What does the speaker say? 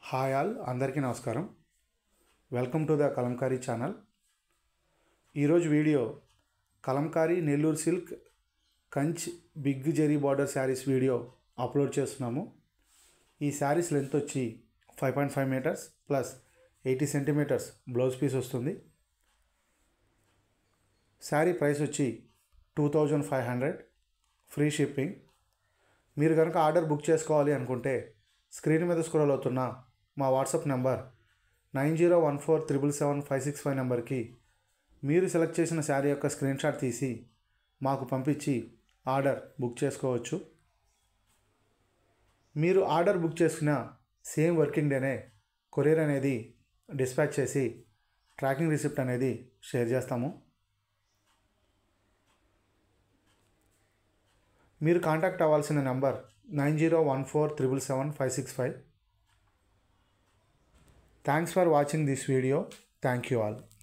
hi all అందరికీ నమస్కారం welcome to the Kalamkari channel ఈరోజు వీడియో కలంకారీ నెల్లూరు సిల్క్ కంచ్ big zari border sarees video upload చేస్తున్నాము ఈ శారీస్ లెంత్ వచ్చి five point five meters plus eighty centimeters blouse piece వస్తుంది శారీ ప్రైస్ వచ్చి two thousand five hundred free shipping మీరు కనుక ఆర్డర్ బుక్ చేసుకోవాలి అనుకుంటే స్క్రీన్ మీద స్క్రోల్ అవుతున్న మా WhatsApp number nine zero one four triple seven five six five నెంబర్కి మీరు సెలెక్ట్ చేసిన శారీ యొక్క స్క్రీన్ షాట్ తీసి మాకు పంపించి ఆర్డర్ బుక్ చేసుకోవచ్చు మీరు ఆర్డర్ బుక్ చేసుకున్న సేమ్ వర్కింగ్ డేనే కొరియర్ అనేది డిస్పాచ్ చేసి ట్రాకింగ్ రిసిప్ట్ అనేది షేర్ చేస్తాము మీరు కాంటాక్ట్ అవ్వాల్సిన number nine zero one four triple seven five six five thanks for watching this video thank you all